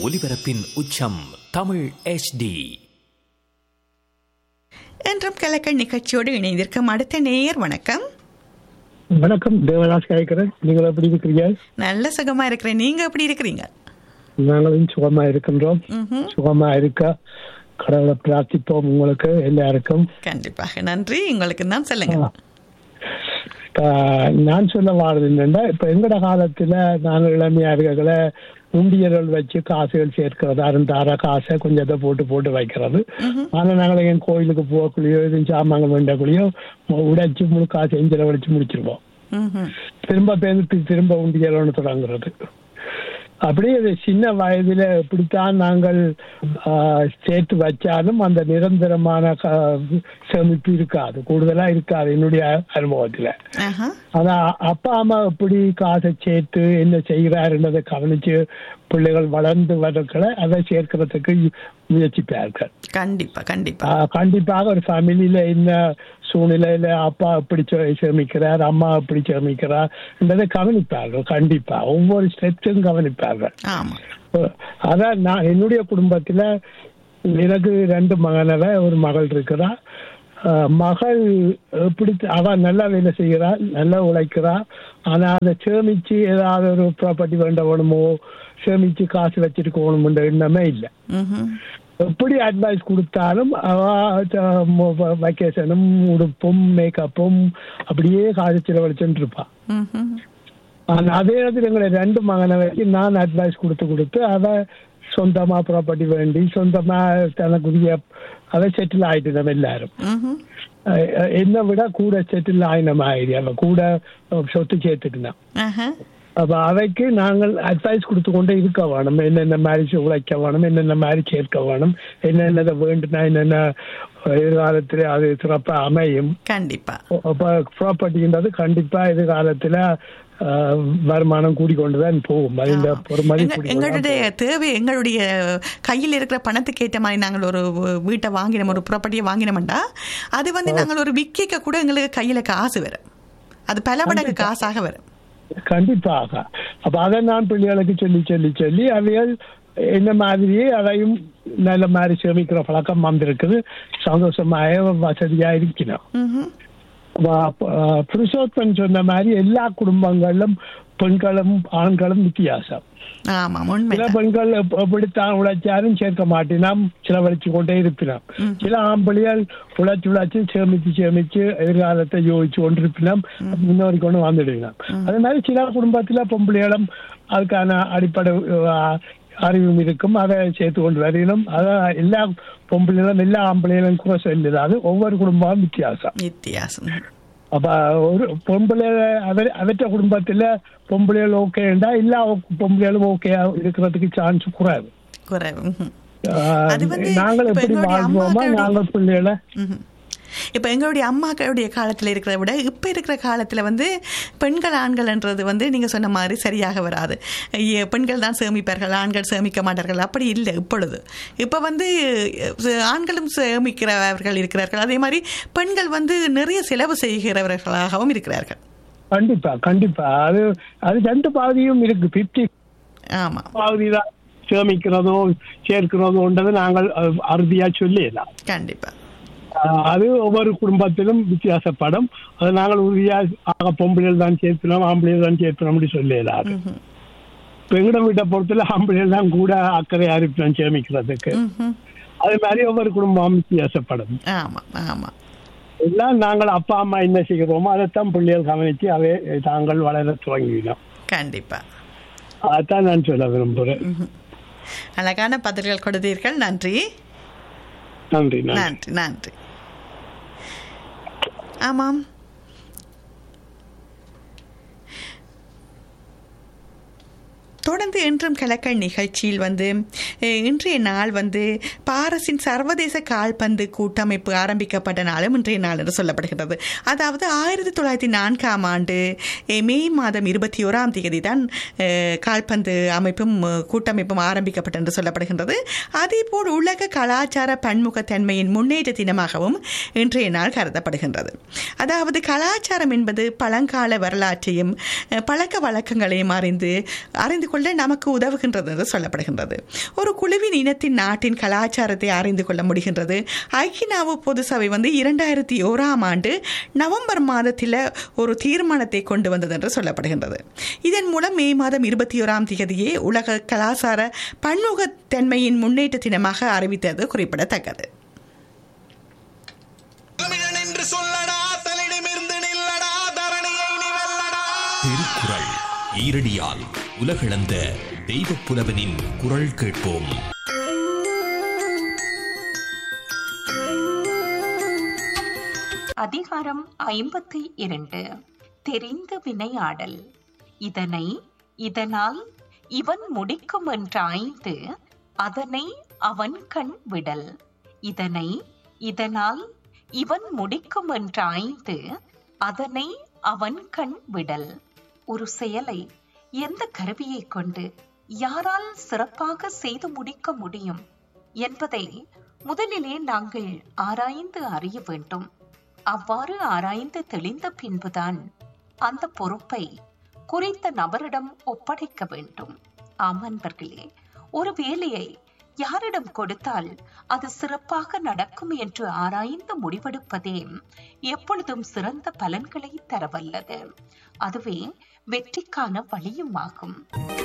ஒலிபரப்பின் உச்சம் தமிழ் HD என்றும் கலக்கல் நிகழ்ச்சியோடு இணைந்திருக்கும் அடுத்த நேயர் வணக்கம் வணக்கம் தேவதாஸ் கேட்கிறேன் நீங்கள் எப்படி இருக்கிறீங்க நல்ல சுகமா இருக்கிறேன் நீங்க எப்படி இருக்கிறீங்க நாங்களும் சுகமா இருக்கின்றோம் ம்ஹும். சுகமா இருக்க கடவுளை பிரார்த்திப்போம் உங்களுக்கு எல்லாருக்கும் கண்டிப்பாக நன்றி உங்களுக்கு தான் சொல்லுங்க ஆஹ், நான் சொல்ல வாரது என்னன்னா இப்ப எங்கட காலத்துல நாங்கள் இளமையா இருக்கல உண்டியல்கள் வச்சு காசுகள் சேர்க்கிறது அருந்தார காசை கொஞ்சத்தை போட்டு போட்டு வைக்கிறது ஆனா நாங்கள் என் கோயிலுக்கு போகக்குள்ளேயோ எதுவும் சாமான்கள் வேண்டக்குள்ளேயோ உடைச்சு முழு காசு எஞ்சில வடிச்சு முடிச்சிருவோம் ம்ஹும். திரும்ப பேருந்து திரும்ப உண்டியல் ஒன்று தொடங்குறது அப்படியே இது சின்ன வயதுல இப்படித்தான் நாங்கள் ஆஹ், சேர்த்து வச்சாலும் அந்த நிரந்தரமான க- சேமிப்பு இருக்காது கூடுதலா இருக்காது என்னுடைய அனுபவத்துல ஆஹா. ஆனா அப்பா அம்மா எப்படி காசை சேர்த்து என்ன செய்கிறாருன்றதை கவனிச்சு பிள்ளைகள் வளர்ந்து வரக்களை அதை சேர்க்கிறதுக்கு முயற்சிப்பார்கள் கண்டிப்பா கண்டிப்பா ஆஹ் கண்டிப்பாக ஒரு ஃபேமிலியில என்ன சூழ்நிலையில அப்பா எப்படி சே- சேமிக்கிறார் அம்மா எப்படி சேமிக்கிறார் என்றதை கவனிப்பார்கள் கண்டிப்பா ஒவ்வொரு ஸ்டெப்ஸும் கவனிப்பார்கள் ஆமா அஹ் அதான் நான் என்னுடைய குடும்பத்துல எனக்கு ரெண்டு மகனவ ஒரு மகள் இருக்கிறா அஹ் மகள் எப்படி அவ நல்லா வேலை செய்கிறா நல்லா உழைக்கிறா ஆனா அதை சேமிச்சு ஏதாவது ஒரு ப்ராப்பர்ட்டி வேண்ட வேணுமோ சேமிச்சு காசு வச்சிருக்கணும்ன்ற எண்ணமே இல்லை ம்ஹும். எப்படி அட்வைஸ் கொடுத்தாலும் அவ வெக்கேஷனும் உடுப்பும் மேக்கப்பும் அப்படியே காசு செலவழிச்சுட்டு இருப்பா ம்ஹும். ஆனா அதே நேரத்தில் எங்களை ரெண்டு மகனை வச்சு நான் அட்வைஸ் கொடுத்து கொடுத்து அவ சொந்தமா ப்ராப்பர்ட்டி வேண்டி சொந்தமா தனக்குரிய அவ செட்டில் ஆயிட்டு நம்ம எல்லாரும் ம்ஹும். அஹ் அஹ் என்னை விட கூட செட்டில் ஆயின மாதிரி அவ கூட அஹ் சொத்து சேர்த்துக்கினான் ஆஹா. அப்ப அவைக்கு நாங்கள் அட்வைஸ் கொடுத்து கொண்டே இருக்க வேணும் என்னென்ன மாதிரி உழைக்க வேணும் என்னென்ன மாதிரி சேர்க்க வேணும் என்னென்ன வேண்டுனா என்னென்ன எதிர்காலத்துல அது சிறப்பா அமையும் கண்டிப்பா அப்ப ப்ராப்பர்ட்டின்றது கண்டிப்பா எதிர்காலத்துல ஆஹ், வருமானம் கூடிக்கொண்டுதான் போகும் அது இந்த ஒரு மதிப்பு எங்க- கூடிக்கொண்டுதான் எங்களுடைய போகும். தேவை எங்களுடைய கையில் இருக்கிற பணத்துக்கு ஏற்ற மாதிரி நாங்கள் ஒரு வீட்டை வாங்கினோம் ஒரு ப்ராப்பர்ட்டியை வாங்கினோம்டா அது வந்து நாங்கள் ஒரு விக்கிக்க கூட எங்களுக்கு கையில காசு வரும் அது பல மடங்கு காசாக வரும் கண்டிப்பாக அப்ப அதை நான் பிள்ளைகளுக்கு சொல்லி சொல்லி சொல்லி அவைகள் என்ன மாதிரியே அதையும் நல்ல மாதிரி சேமிக்கிற பழக்கம் வந்திருக்குது சந்தோஷமாக வசதியா இருக்கணும் ம்ஹும். வ- ஆஹ், புருஷோத்தமன் சொன்ன மாதிரி எல்லா குடும்பங்களிலும் பெண்களும் ஆண்களும் வித்தியாசம் ஆமாம் உண்மை சில பெண்கள் எப்- எப்படித்தான் உழைச்சாலும் சேர்க்க மாட்டினாம் செலவழிச்சு கொண்டே இருப்பினாம் சில ஆம்பளையால் உழைச்சு உழைச்சு சேமிச்சு சேமிச்சு எதிர்காலத்தை யோசிச்சு கொண்டிருப்பினாம் முன்னோரி கொண்டு வந்துடுவினாம் அதே மாதிரி சில குடும்பத்துல பொம்பளைகளும் அதுக்கான அடிப்படை அஹ், அறிவும் இருக்கும் அதை சேர்த்து கொண்டு வரணும் அதான் எல்லா பொம்பளைகளும் எல்லா ஆம்பளைகளும் கூட சொல்லுது ஒவ்வொரு குடும்பமும் வித்தியாசம் வித்தியாசம் அப்ப ஒரு பொம்பளை அவர் அவற்ற குடும்பத்துல பொம்பளைகள் ஓகேண்டா எல்லா பொம்பளைகளும் ஓகே இருக்கிறதுக்கு சான்ஸ் குறைவு குறைவு ம்ஹும். ஆஹ் அது வந்து நாங்கள் இப்ப எப்படி எங்களுடைய வாழ்வோமா அம்மாக்களுடைய- நாங்கள் பிள்ளைகளை ம்ஹும். இப்ப எங்களுடைய அம்மாக்களுடைய காலத்துல இருக்கிறத விட இப்ப இருக்கிற காலத்துல வந்து பெண்கள் ஆண்கள்ன்றது வந்து நீங்க சொன்ன மாதிரி சரியாக வராது ஐய, பெண்கள் தான் சேமிப்பார்கள் ஆண்கள் சேமிக்க மாட்டார்கள் அப்படி இல்லை இப்பொழுது இப்ப வந்து அஹ், ஆண்களும் சேமிக்கிறவர்கள் இருக்கிறார்கள் அதே மாதிரி பெண்கள் வந்து நிறைய செலவு செய்கிறவர்களாகவும் இருக்கிறார்கள் கண்டிப்பா கண்டிப்பா அது அது ரெண்டு பாதியும் இருக்கு பிப்டி ஆமா பாதி தான் சேமிக்கிறதோ சேர்க்கிறதோன்றது நாங்கள் அஹ், அறுதியா சொல்லிடலாம் கண்டிப்பா ஆஹ் அது ஒவ்வொரு குடும்பத்திலும் வித்தியாசப்படும் அது நாங்கள் உறுதியா ஆக பொம்பளைகள் தான் சேர்க்கணும் ஆம்பளைகள் தான் சேர்க்கணும் அப்படி சொல்லிடலாம் ம்ஹும். பெங்கட வீட்டை பொறுத்தல ஆம்பளைகள் தான் கூட அக்கறையா இருப்போம் சேமிக்கிறதுக்கு ம்ஹும். அது மாதிரி ஒவ்வொரு குடும்பமும் வித்தியாசப்படும் ஆமா ஆமா எல்லாம் நாங்கள் அப்பா அம்மா என்ன செய்கிறோமோ அதைத்தான் பிள்ளைகள் கவனித்து அவை தாங்கள் வளர துவங்கினோம் கண்டிப்பா அதைத்தான் நான் சொல்ல விரும்புகிறேன் அழகான பதில்கள் கொடுத்தீர்கள் நன்றி நன்றி நன்றி நன்றி நன்றி ஆமாம் தொடர்ந்து என்றும் கலக்கல் நிகழ்ச்சியில் வந்து அஹ், இன்றைய நாள் வந்து பாரஸின் சர்வதேச கால்பந்து கூட்டமைப்பு ஆரம்பிக்கப்பட்ட நாளும் இன்றைய நாள் என்று சொல்லப்படுகிறது அதாவது ஆயிரத்தி தொள்ளாயிரத்தி நான்காம் ஆண்டு அஹ், மே மாதம் இருபத்தி ஓராம் தேதி தான் அஹ், கால்பந்து அமைப்பும் அஹ், கூட்டமைப்பும் ஆரம்பிக்கப்பட்ட என்று சொல்லப்படுகின்றது அதேபோல் உலக கலாச்சார பன்முகத்தன்மையின் முன்னேற்ற தினமாகவும் இன்றைய நாள் கருதப்படுகின்றது அதாவது கலாச்சாரம் என்பது பழங்கால வரலாற்றையும் அஹ், பழக்க வழக்கங்களையும் அறிந்து அறிந்து கொள்ள நமக்கு உதவுகின்றது என்று சொல்லப்படுகின்றது ஒரு குழுவின் இனத்தின் நாட்டின் கலாச்சாரத்தை அறிந்து கொள்ள முடிகின்றது ஐக்கினாவு பொது சபை வந்து இரண்டாயிரத்தி ஓராம் ஆண்டு நவம்பர் மாதத்தில் ஒரு தீர்மானத்தை கொண்டு வந்தது என்று சொல்லப்படுகின்றது இதன் மூலம் மே மாதம் இருபத்தி ஓராம் தேதியே உலக கலாச்சார பன்முகத்தன்மையின் முன்னேற்ற தினமாக அறிவித்தது குறிப்பிடத்தக்கது தமிழன் என்று சொல்லடா தலிடமிருந்து நில்லடா தரணியை நீ வெல்லடா திருக்குறள் ஈரடியால் உலகளந்த தெய்வப் புலவனின் குரல் கேட்போம் அதிகாரம் ஐம்பத்தி இரண்டு தெரிந்து வினையாடல் இதனை இதனால் இவன் முடிக்கும் என்றாய்ந்து அதனை அவன் கண் விடல் இதனை இதனால் இவன் முடிக்கும் என்றாய்ந்து அதனை அவன் கண் விடல் ஒரு செயலை எந்த கருவியை கொண்டு யாரால் சிறப்பாக செய்து முடிக்க முடியும் என்பதை முதலிலே நாங்கள் ஆராய்ந்து அறிய வேண்டும் அவ்வாறு ஆராய்ந்து தெளிந்த பின்புதான் அந்த பொறுப்பை குறித்த நபரிடம் ஒப்படைக்க வேண்டும் ஆம் அன்பர்களே ஒரு வேலையை யாரிடம் கொடுத்தால் அது சிறப்பாக நடக்கும் என்று ஆராய்ந்து முடிவெடுப்பதே எப்பொழுதும் சிறந்த பலன்களை தரவல்லது அதுவே வெற்றிக்கான வழியும் ஆகும்